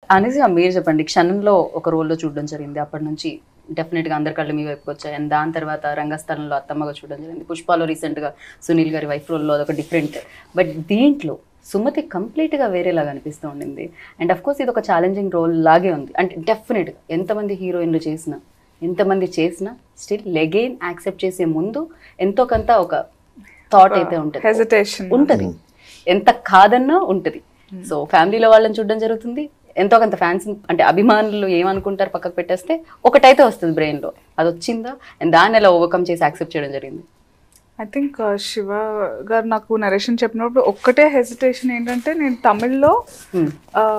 అనేసి మీరు చెప్పండి క్షణంలో ఒక రోల్లో చూడడం జరిగింది అప్పటి నుంచి డెఫినెట్ గా అందరి కళ్ళు మీ వైపుకి వచ్చాయి అండ్ దాని తర్వాత రంగస్థలంలో అత్తమ్మగా చూడడం జరిగింది పుష్పాలో రీసెంట్ గా సునీల్ గారి వైఫ్ రోల్లో అదొక డిఫరెంట్ బట్ దీంట్లో సుమతి కంప్లీట్ గా వేరేలాగా అనిపిస్తూ ఉండింది అండ్ అఫ్ కోర్స్ ఇది ఒక ఛాలెంజింగ్ రోల్ లాగే ఉంది అంటే డెఫినెట్ గా ఎంతమంది హీరోయిన్లు చేసినా ఎంతమంది చేసినా స్టిల్ లెగైన్ యాక్సెప్ట్ చేసే ముందు ఎంతో కొంత ఒక థాట్ అయితే ఉంటుంది హెజిటేషన్ ఉంటది ఎంత కాదన్నా ఉంటది సో ఫ్యామిలీలో వాళ్ళని చూడడం జరుగుతుంది ఎంతో కొంత ఫ్యాన్స్ అంటే అభిమానులు ఏమనుకుంటారు పక్కకు పెట్టేస్తే ఒకటైతే వస్తుంది బ్రెయిన్ లో అది వచ్చిందా అండ్ దాన్ని ఎలా ఓవర్కమ్ చేసి యాక్సెప్ట్ చేయడం జరిగింది ఐ థింక్ శివ గారు నాకు నరేషన్ చెప్పినప్పుడు ఒక్కటే హెసిటేషన్ ఏంటంటే నేను తమిళ్లో Hmm.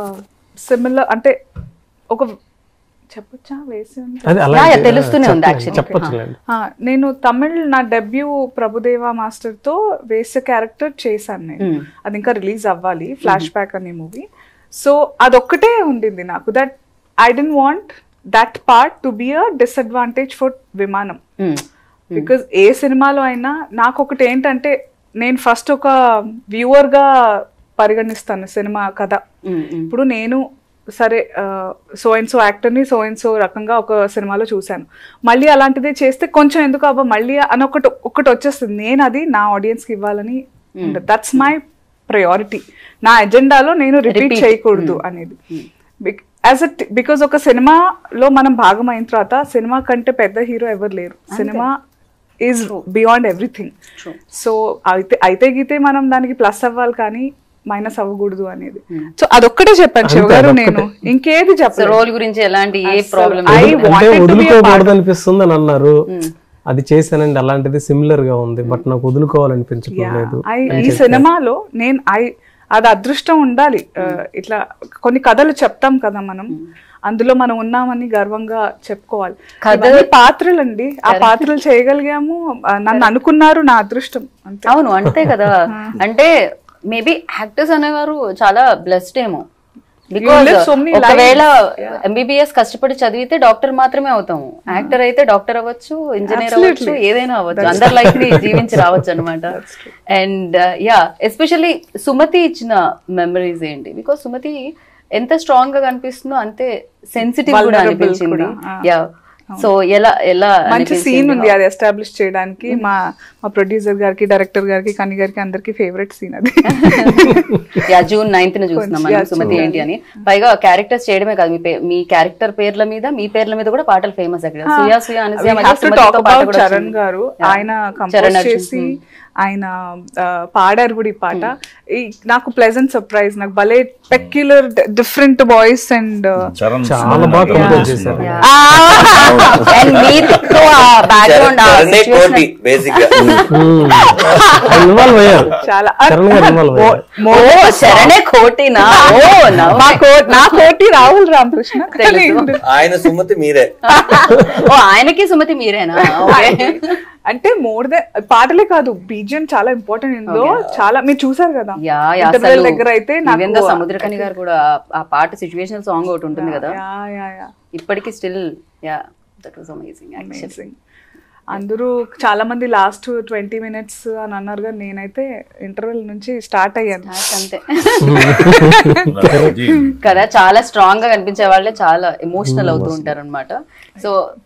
సిమిలర్ అంటే ఒక చెప్పొచ్చా వేసి ఉంటే? అది అలా యా, యా, తెలుస్తూనే ఉంది actually. చెప్పొచ్చులేండి ఆ, నేను తమిళ్ నా డెబ్యూ ప్రభుదేవా మాస్టర్ తో వేసే క్యారెక్టర్ చేశాను నేను Hmm. అది ఇంకా రిలీజ్ అవ్వాలి ఫ్లాష్ బ్యాక్ అనే మూవీ సో అదొక్కటే ఉండింది నాకు that I didn't want that part to be a disadvantage for విమానం Hmm. బికాజ్ ఏ సినిమాలో అయినా నాకు ఒకటి ఏంటంటే నేను ఫస్ట్ ఒక వ్యూవర్ గా పరిగణిస్తాను సినిమా కథ Hmm, hmm. ఇప్పుడు నేను సరే సో అండ్ సో యాక్టర్ని సో అండ్ సో రకంగా ఒక సినిమాలో చూశాను మళ్ళీ అలాంటిదే చేస్తే కొంచెం ఎందుకు అబ్బా మళ్ళీ అని ఒకటి ఒకటి వచ్చేస్తుంది నేను అది నా ఆడియన్స్కి ఇవ్వాలని దట్స్ మై ప్రయారిటీ నా ఎజెండాలో నేను రిపీట్ Repeat. చేయకూడదు అనేది యాజ్ అ బికాజ్ ఒక సినిమాలో మనం భాగం అయిన తర్వాత సినిమా కంటే పెద్ద హీరో ఎవరు లేరు cinema is beyond everything True. So అయితే అయితే గీతే మనం దానికి ప్లస్ అవ్వాలి కానీ మైనస్ అవ్వకూడదు అనేది సో అదొక్కటే చెప్పాను శివ అంతే, గారు అదొక్కటే. నేను ఇంకేది సో చెప్పలేదు రోల్ గురించి ఎలాంటి ఏ అసలు ప్రాబ్లం I అంటే wanted to be a వదులుకోకూడదు అనిపిస్తుంది అని అన్నారు అది చేశానండి అలాంటిది సిమిలర్ గా ఉంది బట్ నాకు వదులుకోవాలనిపించలేదు I- ఈ సినిమాలో నేను ఐ అది అదృష్టం ఉండాలి ఆ, ఇట్లా కొన్ని కథలు చెప్తాం కదా మనం అందులో మనం ఉన్నామని గర్వంగా చెప్పుకోవాలి కథ పాత్రలండి ఆ పాత్రలు చేయగలిగాము ఆ, నన్ను అనుకున్నారు నా అదృష్టం అంతే అవును అంతే కదా అంటే మేబీ యాక్టర్స్ అనేవారు చాలా బ్లెస్డ్ ఏమో బికాజ్ live so many ఒకవేళ lives. ఎంబీబీఎస్ కష్టపడి చదివితే డాక్టర్ మాత్రమే అవుతాము యాక్టర్ అయితే డాక్టర్ అవ్వచ్చు ఇంజనీర్ అవ్వచ్చు ఏదైనా అవ్వచ్చు అందరి లైఫ్ ని జీవించి రావచ్చు అనమాట అండ్ యా ఎస్పెషల్లీ సుమతి ఇచ్చిన మెమరీస్ ఏంటి బికాస్ సుమతి ఎంత స్ట్రాంగ్ గా కనిపిస్తుందో అంతే సెన్సిటివ్ కూడా Vulnerable అనిపించింది కూడా, ఆ. యా సో ఎలా ఎలా మంచి అనిపించింది? సీన్ ఉంది అది ఎస్టాబ్లిష్ చేయడానికి మా మా ప్రొడ్యూసర్ గారికి డైరెక్టర్ గారికి కని గారికి అందరికి ఫేవరెట్ సీన్ అది యా జూన్ నైన్త్ ను చూస్తున్నాం Yeah, మనం సుమతి ఏంటి అని పైగా క్యారెక్టర్స్ చేయడమే కాదు మీ పే- మీ క్యారెక్టర్ పేర్ల మీద మీ పేర్ల మీద కూడా పాటలు ఫేమస్ అక్కడ సుయా సుయా అనసూయ We మధ్య have to సుమతితో talk పాట about కూడా చరణ్ వచ్చింది. గారు Yeah. ఆయన కంపోజ్ చరణ్ అర్జున్. చేసి ఆయన ఆ, పాడారు కూడా ఈ పాట ఈ నాకు ప్లెజెంట్ సర్ప్రైజ్ నాకు భలే peculiar different voice and Charan చాలా బాగా కంపోజ్ చేశారు And మీతో ఆ బ్యాక్గ్రౌండ్ చరణే కోటి బేసిక్ గా ఇన్వాల్వ్ అయ్యారు చాలా చరణ్ గారు ఇన్వాల్వ్ అయ్యారు ఓ శరణే కోటినా ఓ నవ్వు. మా కో- నా కోటి రాహుల్ రామకృష్ణ కానీ తెలుసు. ఆయన సుమతి మీరే ఓ ఆయనకి సుమతి మీరేనా ఓకే అంటే మోర్ దెన్ పాటలే కాదు బీజియం చాలా ఇంపార్టెంట్ ఇందులో చాలా మీరు చూసారు కదా యా యా Interval అసలు దగ్గర అయితే నాకు ఈవెన్ దో సముద్రకని గారు కూడా ఆ- ఆ పాట సిచువేషనల్ సాంగ్ ఒకటి ఉంటుంది కదా యా యా యా ఇప్పటికీ still yeah that was amazing actually amazing అందరూ చాలా మంది లాస్ట్ ట్వంటీ మినిట్స్ అని అన్నారు కానీ నేనైతే ఇంటర్వెల్ నుంచి స్టార్ట్ అయ్యాను అంతే రాజీవ్. కదా చాలా స్ట్రాంగ్ గా కనిపించే వాళ్ళే చాలా ఎమోషనల్ అవుతూ ఉంటారు అనమాట సో